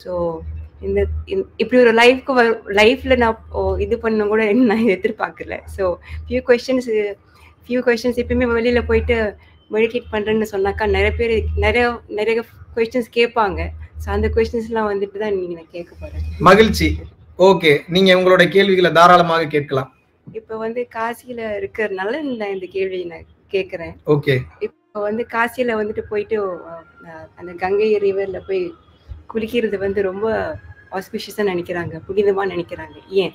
So இந்த இந்த- இப்படி ஒரு லைஃப்க்கு லைஃப்ல நான் ஓ, இது பண்ண கூட நான் எதிர்பார்க்கல so few questions few questions எப்பயுமே வெளியில போயிட்டு மெடிடேட் பண்றேன்னு சொன்னாக்கா நிறைய பேர் நிறைய நிறைய கொஸ்டின்ஸ் கேட்பாங்க ஸோ அந்த கொஸ்டின்ஸ்லாம் வந்துட்டு தான் நீங்க நான் கேட்க போறேன் மகிழ்ச்சி ஓகே நீங்க உங்களோட கேள்விகளை தாராளமாக கேட்கலாம் இப்போ வந்து காசியில இருக்கிறதுனால நான் இந்த கேள்வியை நான் கேட்குறேன் ஓகே இப்போ வந்து காசியில வந்துட்டு போயிட்டு அஹ், அந்த கங்கை ரிவர்ல போய் குளிக்கிறது வந்து ரொம்ப ஆஸ்பிஷியஸா நினைக்கிறாங்க புனிதமா நினைக்கிறாங்க ஏன்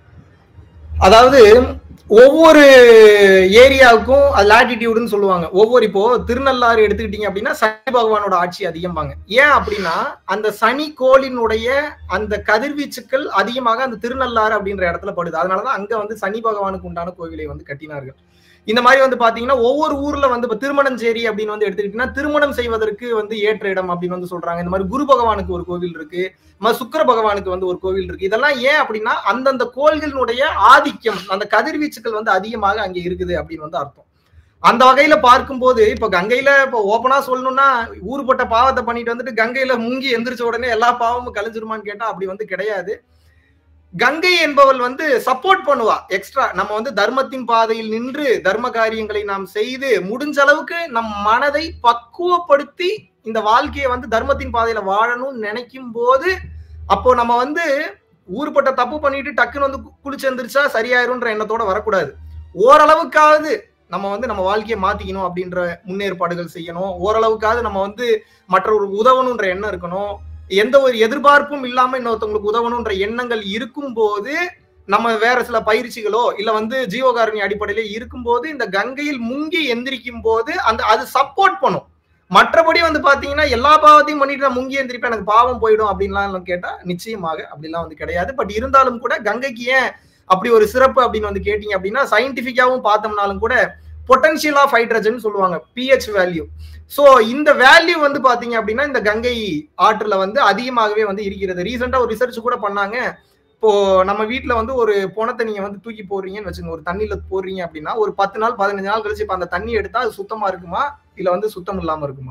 அதாவது ஒவ்வொரு ஏரியாவுக்கும் அது லாட்டிடியூடுன்னு சொல்லுவாங்க ஒவ்வொரு இப்போ திருநள்ளாறு எடுத்துக்கிட்டீங்க அப்படின்னா சனி பகவானோட ஆட்சி அதிகம்பாங்க ஏன் அப்படின்னா அந்த சனி கோளினுடைய அந்த கதிர்வீச்சுக்கள் அதிகமாக அந்த திருநள்ளாறு அப்படின்ற இடத்துல படுது அதனாலதான் அங்க வந்து சனி பகவானுக்கு உண்டான கோவிலை வந்து கட்டினார்கள் இந்த மாதிரி வந்து பாத்தீங்கன்னா ஒவ்வொரு ஊர்ல வந்து இப்ப திருமணஞ்சேரி அப்படின்னு வந்து எடுத்துக்கிட்டீங்கன்னா திருமணம் செய்வதற்கு வந்து ஏற்ற இடம் அப்படின்னு வந்து சொல்றாங்க இந்த மாதிரி குரு பகவானுக்கு ஒரு கோவில் இருக்கு ம சுக்கிர பகவானுக்கு வந்து ஒரு கோவில் இருக்கு இதெல்லாம் ஏன் அப்படின்னா அந்தந்த கோள்களினுடைய ஆதிக்கம் அந்த கதிர்வீச்சுக்கள் வந்து அதிகமாக அங்கே இருக்குது அப்படின்னு வந்து அர்த்தம் அந்த வகையில பார்க்கும்போது இப்ப கங்கையில இப்ப ஓப்பனா சொல்லணும்னா ஊருப்பட்ட பாவத்தை பண்ணிட்டு வந்துட்டு கங்கையில முங்கி எந்திரிச்ச உடனே எல்லா பாவமும் கழிஞ்சிருமான்னு கேட்டா அப்படி வந்து கிடையாது கங்கை என்பவள் வந்து சப்போர்ட் பண்ணுவா எக்ஸ்ட்ரா நம்ம வந்து தர்மத்தின் பாதையில் நின்று தர்ம காரியங்களை நாம் செய்து முடிஞ்ச அளவுக்கு நம் மனதை பக்குவப்படுத்தி இந்த வாழ்க்கையை வந்து தர்மத்தின் பாதையில வாழணும்னு நினைக்கும் போது அப்போ நம்ம வந்து ஊருப்பட்ட தப்பு பண்ணிட்டு டக்குன்னு வந்து கு- குளிச்சு எந்திரிச்சா சரியாயிரும்ன்ற எண்ணத்தோட வரக்கூடாது ஓரளவுக்காவது நம்ம வந்து நம்ம வாழ்க்கையை மாத்திக்கணும் அப்படின்ற முன்னேற்பாடுகள் செய்யணும் ஓரளவுக்காவது நம்ம வந்து மற்றவருக்கு உதவணுன்ற எண்ணம் இருக்கணும் எந்த ஒரு எதிர்பார்ப்பும் இல்லாம இன்னொருத்தவங்களுக்கு உதவணுன்ற எண்ணங்கள் இருக்கும்போது நம்ம வேற சில பயிற்சிகளோ இல்ல வந்து ஜீவகாரணி அடிப்படையில இருக்கும்போது இந்த கங்கையில் முங்கி எந்திரிக்கும் போது அந்த அது சப்போர்ட் பண்ணும் மற்றபடி வந்து பாத்தீங்கன்னா எல்லா பாவத்தையும் பண்ணிட்டு நான் முங்கி எந்திரிப்பேன் எனக்கு பாவம் போயிடும் அப்படின்லாம் எல்லாம் கேட்டா நிச்சயமாக அப்படிலாம் வந்து கிடையாது பட் இருந்தாலும் கூட கங்கைக்கு ஏன் அப்படி ஒரு சிறப்பு அப்படின்னு வந்து கேட்டீங்க அப்படின்னா சயின்டிபிக்காவும் பார்த்தோம்னாலும் கூட பொட்டன்ஷியல் ஆஃப் ஹைட்ரஜன் சொல்லுவாங்க பிஹெச் வேல்யூ சோ இந்த வேல்யூ வந்து பாத்தீங்க அப்படின்னா இந்த கங்கை ஆற்றுல வந்து அதிகமாகவே வந்து இருக்கிறது ரீசெண்டா ஒரு ரிசர்ச் கூட பண்ணாங்க இப்போ நம்ம வீட்ல வந்து ஒரு பணத்தை நீங்க வந்து தூக்கி போடுறீங்கன்னு வச்சுங்க ஒரு தண்ணியில போடுறீங்க அப்படின்னா ஒரு பத்து நாள் பதினஞ்சு நாள் கழிச்சு இப்ப அந்த தண்ணி எடுத்தா அது சுத்தமா இருக்குமா இல்ல வந்து சுத்தம் இல்லாம இருக்குமா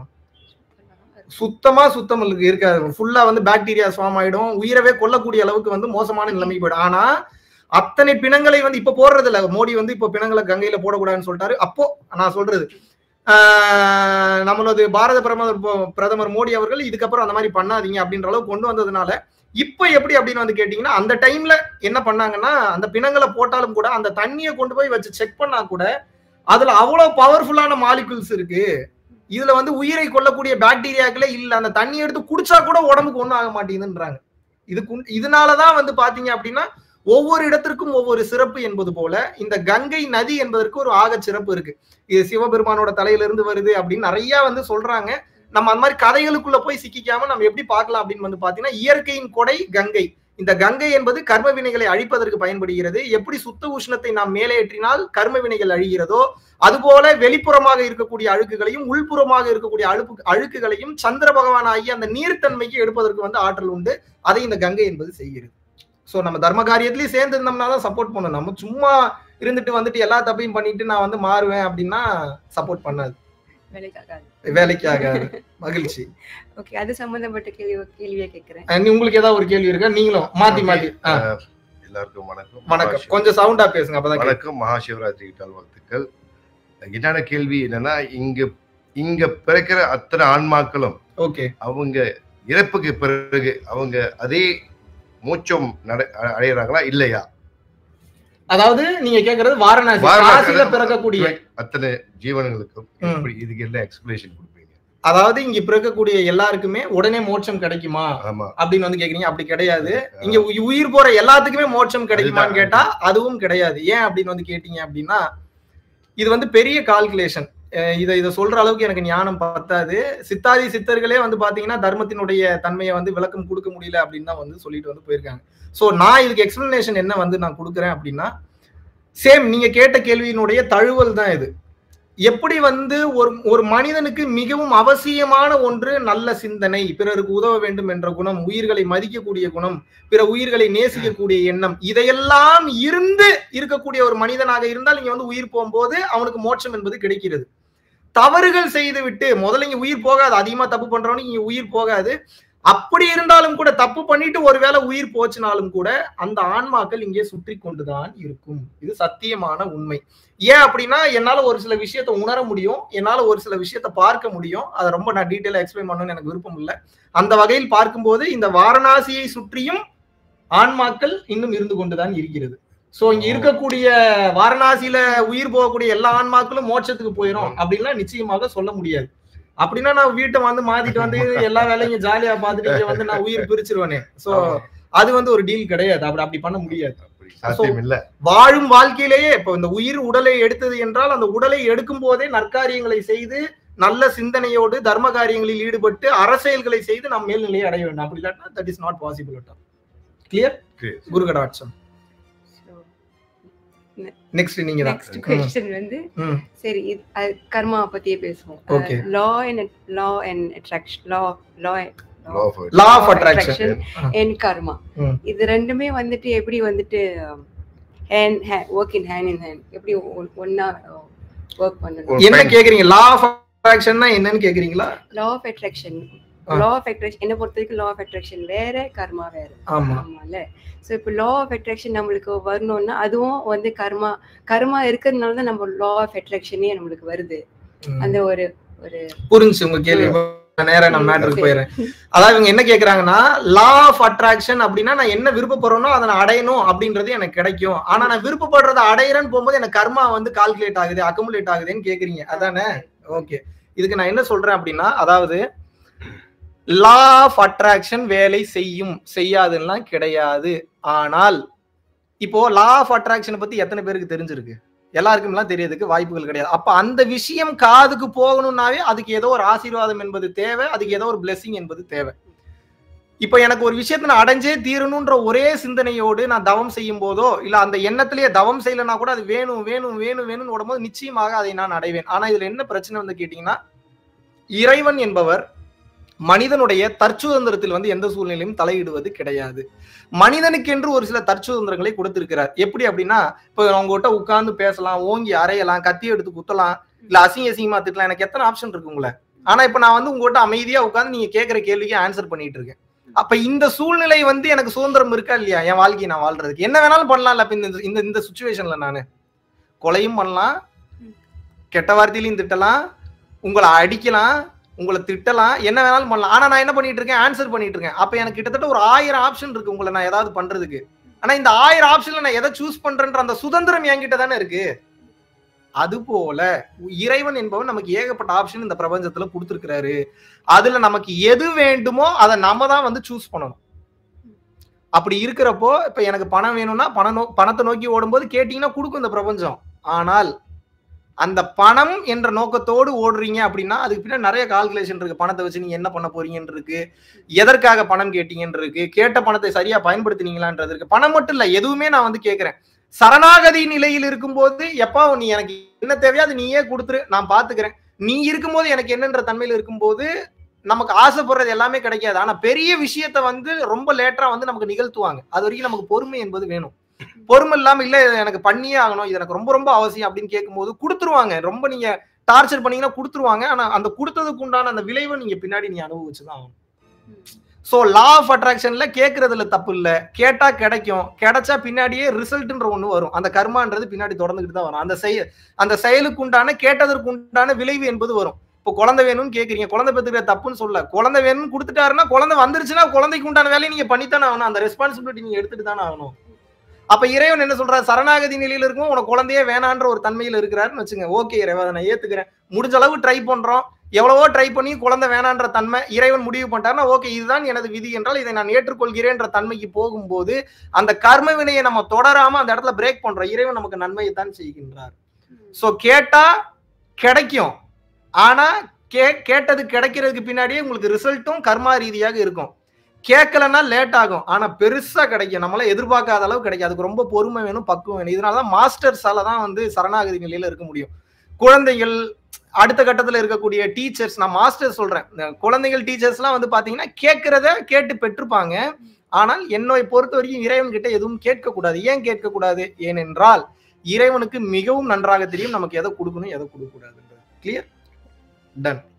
சுத்தமா சுத்தம் இருக்கு- இருக்காது ஃபுல்லா வந்து பாக்டீரியா ஃபார்ம் ஆயிடும் உயிரவே கொல்லக்கூடிய அளவுக்கு வந்து மோசமான நிலைமை போயிடும் ஆனா அத்தனை பிணங்களை வந்து இப்ப போடுறது இல்ல மோடி வந்து இப்ப பிணங்களை கங்கையில போடக்கூடாதுன்னு சொல்லிட்டாரு அப்போ நான் சொல்றது ஆஹ் நம்மளது பாரத பிரதமர் போ- பிரதமர் மோடி அவர்கள் இதுக்கப்புறம் அந்த மாதிரி பண்ணாதீங்க அப்படின்ற அளவுக்கு கொண்டு வந்ததுனால இப்ப எப்படி அப்படின்னு வந்து கேட்டீங்கன்னா அந்த டைம்ல என்ன பண்ணாங்கன்னா அந்த பிணங்களை போட்டாலும் கூட அந்த தண்ணியை கொண்டு போய் வச்சு செக் பண்ணா கூட அதுல அவ்வளவு பவர்ஃபுல்லான மாலிகுல்ஸ் இருக்கு இதுல வந்து உயிரை கொல்லக்கூடிய பாக்டீரியாக்களே இல்ல அந்த தண்ணி எடுத்து குடிச்சா கூட உடம்புக்கு ஒண்ணும் ஆக மாட்டேங்குதுன்றாங்க இதுக்கு இதனாலதான் வந்து பாத்தீங்க அப்படின்னா ஒவ்வொரு இடத்திற்கும் ஒவ்வொரு சிறப்பு என்பது போல இந்த கங்கை நதி என்பதற்கு ஒரு ஆக சிறப்பு இருக்கு இது சிவபெருமானோட தலையிலிருந்து வருது அப்படின்னு நிறைய வந்து சொல்றாங்க நம்ம அந்த மாதிரி கதைகளுக்குள்ள போய் சிக்கிக்காம நம்ம எப்படி பார்க்கலாம் அப்படின்னு வந்து பாத்தீங்கன்னா இயற்கையின் கொடை கங்கை இந்த கங்கை என்பது கர்ம வினைகளை அழிப்பதற்கு பயன்படுகிறது எப்படி சுத்த உஷ்ணத்தை நாம் மேலே ஏற்றினால் கர்ம வினைகள் அழிகிறதோ அதுபோல வெளிப்புறமாக இருக்கக்கூடிய அழுக்குகளையும் உள்புறமாக இருக்கக்கூடிய அழுப்பு அழுக்குகளையும் சந்திர பகவான் ஆகிய அந்த நீர்த்தன்மைக்கு எடுப்பதற்கு வந்து ஆற்றல் உண்டு அதை இந்த கங்கை என்பது செய்கிறது சோ நம்ம தர்ம காரியத்திலயும் சேர்ந்து இருந்தோம்னா தான் சப்போர்ட் பண்ணணும் நம்ம சும்மா இருந்துட்டு வந்துட்டு எல்லா தப்பையும் பண்ணிட்டு நான் வந்து மாறுவேன் அப்படின்னா சப்போர்ட் பண்ணாது வேலைக்காகாது வேலைக்கு ஆகாது மகிழ்ச்சி ஓகே அது சம்பந்தப்பட்ட கேள்வி கேள்வியை கேட்கிறேன் அஹ் நீ- உங்களுக்கு ஏதாவது ஒரு கேள்வி இருக்கா நீங்களும் மாத்தி Okay. மாத்தி ஆ, அஹ், எல்லாருக்கும் வணக்கம் வணக்கம் மகாசிவ- கொஞ்சம் சவுண்டா பேசுங்க அப்பதான் கேட்கும். வணக்கம் மகாசிவராத்திரி வாழ்த்துக்கள் என்னோட கேள்வி என்னன்னா இங்க இங்க பிறக்கிற அத்தனை ஆன்மாக்களும் ஓகே அவங்க இறப்புக்கு பிறகு அவங்க அதே மூச்சம் நட- அ- அடையறாங்களா இல்லையா அதாவது நீங்க கேக்குறது வாரணாசி வாரணாசி- காசில பிறக்கக்கூடிய அத்தனை ஜீவன்களுக்கும் ம். எப்படி இதுக்கு என்ன எக்ஸ்பிளேஷன் கொடுப்பீங்க அதாவது இங்க பிறக்கக்கூடிய எல்லாருக்குமே உடனே மோட்சம் கிடைக்குமா ஆமா அப்படின்னு வந்து கேக்குறீங்க அப்படி கிடையாது இங்க உயி- உயிர் போற எல்லாத்துக்குமே மோட்சம் கிடைக்குமான்னு அதுதான். கேட்டா அதுவும் கிடையாது ஏன் அப்படின்னு வந்து கேட்டீங்க அப்படின்னா இது வந்து பெரிய கால்குலேஷன் இதை இதை சொல்ற அளவுக்கு எனக்கு ஞானம் பத்தாது சித்தாதி சித்தர்களே வந்து பாத்தீங்கன்னா தர்மத்தினுடைய தன்மையை வந்து விளக்கம் கொடுக்க முடியல அப்படின்னு தான் வந்து சொல்லிட்டு வந்து போயிருக்காங்க சோ நான் இதுக்கு எக்ஸ்பிளனேஷன் என்ன வந்து நான் கொடுக்குறேன் அப்படின்னா சேம் நீங்க கேட்ட கேள்வியினுடைய தழுவல் தான் இது எப்படி வந்து ஒரு ஒரு மனிதனுக்கு மிகவும் அவசியமான ஒன்று நல்ல சிந்தனை பிறருக்கு உதவ வேண்டும் என்ற குணம் உயிர்களை மதிக்கக்கூடிய குணம் பிற உயிர்களை நேசிக்கக்கூடிய எண்ணம் இதையெல்லாம் இருந்து இருக்கக்கூடிய ஒரு மனிதனாக இருந்தால் நீங்க வந்து உயிர் போகும்போது அவனுக்கு மோட்சம் என்பது கிடைக்கிறது தவறுகள் செய்து விட்டு முதல்ல இங்க உயிர் போகாது அதிகமா தப்பு பண்றவனுக்கு இங்க உயிர் போகாது அப்படி இருந்தாலும் கூட தப்பு பண்ணிட்டு ஒருவேளை உயிர் போச்சுனாலும் கூட அந்த ஆன்மாக்கள் இங்கே சுற்றி கொண்டுதான் இருக்கும் இது சத்தியமான உண்மை ஏன் அப்படின்னா என்னால ஒரு சில விஷயத்த உணர முடியும் என்னால ஒரு சில விஷயத்த பார்க்க முடியும் அதை ரொம்ப நான் டீட்டெயிலா எக்ஸ்பிளைன் பண்ணணும்னு எனக்கு விருப்பம் இல்லை அந்த வகையில் பார்க்கும்போது இந்த வாரணாசியை சுற்றியும் ஆன்மாக்கள் இன்னும் இருந்து கொண்டுதான் இருக்கிறது சோ இங்க இருக்கக்கூடிய வாரணாசியில உயிர் போகக்கூடிய எல்லா ஆன்மாக்களும் மோட்சத்துக்கு போயிடும் அப்படின்லாம் நிச்சயமாக சொல்ல முடியாது அப்படின்னா நான் வீட்டை வந்து மாத்திட்டு வந்து எல்லா வேலையும் ஜாலியா பார்த்துட்டு இங்க வந்து நான் உயிர் பிரிச்சிருவேனே சோ அது வந்து ஒரு டீல் கிடையாது அப்படி அப்படி பண்ண முடியாது அப்படி சாத்தியம் இல்ல வாழும் வாழ்க்கையிலேயே இப்போ இந்த உயிர் உடலை எடுத்தது என்றால் அந்த உடலை எடுக்கும் போதே நற்காரியங்களை செய்து நல்ல சிந்தனையோடு தர்ம காரியங்களில் ஈடுபட்டு அரசியல்களை செய்து நாம் மேல்நிலையை அடைய வேண்டும் அப்படி இல்லாட்டா that is not possible clear Clear. குருகடாட்சம் நெக்ஸ்ட் நீங்க தான் நெக்ஸ்ட் கொஸ்டின் வந்து ம். சரி இது அது கர்மா பத்தியே பேசுவோம் Okay. Law and law and attraction law law Law of it. Law of attraction and karma ம். இது ரெண்டுமே வந்துட்டு எப்படி வந்துட்டு hand work in hand in hand எப்படி ஒ- ஒண்ணா ஒர்க் பண்ணணும் ஒரு என்ன pen. கேக்குறீங்க லா ஆஃப் அட்ராக்ஷன்னா என்னன்னு கேக்குறீங்களா லா ஆஃப் அட்ராக்ஷன் ஆ. லா ஆஃப் அட்ராக்ஷன் என்ன பொறுத்த வரைக்கும் லா ஆஃப் அட்ராக்ஷன் வேற கர்மா வேற ஆமா ஆமால சோ இப்போ லா ஆஃப் அட்ராக்ஷன் நம்மளுக்கு வரணும்னா அதுவும் வந்து கர்மா கர்மா இருக்கிறதுனால தான் நம்ம லா ஆஃப் அட்ராக்ஷனே நம்மளுக்கு வருது ம். அந்த ஒரு ஒரு புரிஞ்சு உங்க கேள்வி நான் நேரா நான் மேட்டருக்கு போயிடுறேன் அதாவது இவங்க என்ன கேக்குறாங்கன்னா லா ஆஃப் அட்ராக்ஷன் அப்படின்னா நான் என்ன விருப்பப்படுறேனோ அதை நான் அடையணும் அப்படின்றது எனக்கு கிடைக்கும் ஆனா நான் விருப்பப்படுறதை அடையிறேன்னு போகும்போது எனக்கு கர்மா வந்து கால்குலேட் ஆகுது அக்குமுலேட் ஆகுதுன்னு கேக்குறீங்க அதானே ஓகே இதுக்கு நான் என்ன சொல்றேன் அப்படின்னா அதாவது லா ஆஃப் அட்ராக்ஷன் வேலை செய்யும் செய்யாதுன்னா கிடையாது ஆனால் இப்போ லா ஆஃப் அட்ராக்ஷனை பத்தி எத்தனை பேருக்கு தெரிஞ்சிருக்கு எல்லாருக்கும்லாம் தெரியறதுக்கு வாய்ப்புகள் கிடையாது அப்ப அந்த விஷயம் காதுக்கு போகணும்னாவே அதுக்கு ஏதோ ஒரு ஆசீர்வாதம் என்பது தேவை அதுக்கு ஏதோ ஒரு blessing என்பது தேவை இப்ப எனக்கு ஒரு விஷயத்தை நான் அடைஞ்சே தீரணும்ன்ற ஒரே சிந்தனையோடு நான் தவம் செய்யும் போதோ இல்ல அந்த எண்ணத்திலேயே தவம் செய்யலைன்னா கூட அது வேணும் வேணும் வேணும் வேணும்னு ஓடும்போது நிச்சயமாக அதை நான் அடைவேன் ஆனா இதுல என்ன பிரச்சனை வந்து கேட்டீங்கன்னா இறைவன் என்பவர் மனிதனுடைய தற்சுதந்திரத்தில் வந்து எந்த சூழ்நிலையும் தலையிடுவது கிடையாது மனிதனுக்கென்று ஒரு சில தற்சுதந்திரங்களை கொடுத்திருக்கிறார் எப்படி அப்படின்னா இப்போ அவங்ககிட்ட உட்கார்ந்து பேசலாம் ஓங்கி அரையலாம் கத்தி எடுத்து குத்தலாம் இல்ல அசிங்க அசிங்கமா திட்டலாம் எனக்கு எத்தனை ஆப்ஷன் இருக்கு உங்களை ஆனா இப்ப நான் வந்து உங்ககிட்ட அமைதியா உட்கார்ந்து நீங்க கேட்கிற கேள்விக்கு ஆன்சர் பண்ணிட்டு இருக்கேன் அப்ப இந்த சூழ்நிலை வந்து எனக்கு சுதந்திரம் இருக்கா இல்லையா என் வாழ்க்கையை நான் வாழ்றதுக்கு என்ன வேணாலும் பண்ணலாம்ல அப்ப இந்த இந்த இந்த சுச்சுவேஷன்ல நானு கொலையும் பண்ணலாம் கெட்ட வார்த்தையிலையும் திட்டலாம் உங்களை அடிக்கலாம் உங்களை திட்டலாம் என்ன வேணாலும் பண்ணலாம் ஆனா நான் என்ன பண்ணிட்டு இருக்கேன் ஆன்சர் பண்ணிட்டு இருக்கேன் அப்ப எனக்கு கிட்டத்தட்ட ஒரு ஆயிரம் ஆப்ஷன் இருக்கு உங்களை நான் ஏதாவது பண்றதுக்கு ஆனா இந்த ஆயிரம் ஆப்ஷன்ல நான் எதை சூஸ் பண்றேன்ற அந்த சுதந்திரம் என்கிட்ட தானே இருக்கு அது போல இறைவன் என்பவன் நமக்கு ஏகப்பட்ட ஆப்ஷன் இந்த பிரபஞ்சத்துல கொடுத்துருக்கிறாரு அதுல நமக்கு எது வேண்டுமோ அதை நம்ம தான் வந்து சூஸ் பண்ணணும் அப்படி இருக்கிறப்போ இப்ப எனக்கு பணம் வேணும்னா பணம் நோ பணத்தை நோக்கி ஓடும்போது கேட்டீங்கன்னா கொடுக்கும் இந்த பிரபஞ்சம் ஆனால் அந்த பணம் என்ற நோக்கத்தோடு ஓடுறீங்க அப்படின்னா அதுக்கு பின்னாடி நிறைய கால்குலேஷன் இருக்கு பணத்தை வச்சு நீங்க என்ன பண்ண போறீங்கன்னு இருக்கு எதற்காக பணம் கேட்டீங்கன்னு இருக்கு கேட்ட பணத்தை சரியா பயன்படுத்தினீங்களான்றது இருக்கு பணம் மட்டும் இல்ல எதுவுமே நான் வந்து கேட்கிறேன் சரணாகதி நிலையில் இருக்கும்போது எப்பா நீ எனக்கு என்ன தேவையோ அது நீயே கொடுத்துரு நான் பாத்துக்கிறேன் நீ இருக்கும்போது எனக்கு என்னன்ற தன்மையில இருக்கும்போது நமக்கு ஆசைப்படுறது எல்லாமே கிடைக்காது ஆனா பெரிய விஷயத்த வந்து ரொம்ப லேட்டரா வந்து நமக்கு நிகழ்த்துவாங்க அது வரைக்கும் நமக்கு பொறுமை என்பது வேணும் பொறுமை இல்லாம இல்ல இது எனக்கு பண்ணியே ஆகணும் இது எனக்கு ரொம்ப ரொம்ப அவசியம் அப்படின்னு கேட்கும்போது கொடுத்துருவாங்க ரொம்ப நீங்க டார்ச்சர் பண்ணீங்கன்னா கொடுத்துருவாங்க ஆனா அந்த கொடுத்ததுக்கு உண்டான அந்த விளைவை நீங்க பின்னாடி நீ அனுபவிச்சுதான் ஆகணும் ஸோ லா ஆஃப் அட்ராக்ஷன்ல கேட்கறதுல தப்பு இல்ல கேட்டா கிடைக்கும் கிடைச்சா பின்னாடியே ரிசல்ட்ன்ற ஒண்ணு வரும் அந்த கர்மான்றது பின்னாடி தொடர்ந்துகிட்டு தான் வரும் அந்த செயல் அந்த செயலுக்கு உண்டான கேட்டதற்கு உண்டான விளைவு என்பது வரும் இப்போ குழந்தை வேணும்னு கேக்குறீங்க குழந்தை பெற்றுக்கிற தப்புன்னு சொல்ல குழந்தை வேணும்னு கொடுத்துட்டாருன்னா குழந்தை வந்துருச்சுன்னா குழந்தைக்கு உண்டான வேலையை நீங்க பண்ணித்தானே ஆகணும் அந்த ரெஸ்பான்சிபிலிட்டி நீங்க எடுத்துட்டு தானே ஆகணும் அப்ப இறைவன் என்ன சொல்றாரு சரணாகதி நிலையில இருக்கும் உனக்கு குழந்தையே வேணான்ற ஒரு தன்மையில இருக்கிறாருன்னு வச்சுங்க ஓகே இறைவன் அதை நான் ஏத்துக்கிறேன் முடிஞ்ச அளவு ட்ரை பண்றோம் எவ்வளவோ ட்ரை பண்ணி குழந்தை வேணான்ற தன்மை இறைவன் முடிவு பண்ணிட்டாருன்னா ஓகே இதுதான் எனது விதி என்றால் இதை நான் ஏற்றுக்கொள்கிறேன்ற தன்மைக்கு போகும்போது அந்த கர்ம வினையை நம்ம தொடராம அந்த இடத்துல பிரேக் பண்றோம் இறைவன் நமக்கு நன்மையை தான் செய்கின்றார் சோ கேட்டா கிடைக்கும் ஆனா கே கேட்டது கிடைக்கிறதுக்கு பின்னாடியே உங்களுக்கு ரிசல்ட்டும் கர்மா ரீதியாக இருக்கும் கேட்கலன்னா லேட் ஆகும் ஆனா பெருசா கிடைக்கும் நம்மளால எதிர்பார்க்காத அளவு கிடைக்கும் அதுக்கு ரொம்ப பொறுமை வேணும் பக்குவம் வேணும் இதனாலதான் மாஸ்டர்ஸால தான் வந்து சரணாகதி நிலையில இருக்க முடியும் குழந்தைகள் அடுத்த கட்டத்துல இருக்கக்கூடிய டீச்சர்ஸ் நான் மாஸ்டர் சொல்றேன் இந்த குழந்தைகள் டீச்சர்ஸ்லாம் வந்து பாத்தீங்கன்னா கேட்கறத கேட்டு பெற்றிருப்பாங்க ஆனால் என்னை பொறுத்த வரைக்கும் இறைவன் கிட்ட எதுவும் கேட்க கூடாது ஏன் கேட்க கூடாது ஏனென்றால் இறைவனுக்கு மிகவும் நன்றாக தெரியும் நமக்கு எதை கொடுக்கணும் எதை கொடுக்க கூடாதுன்றது கிளியர் டன்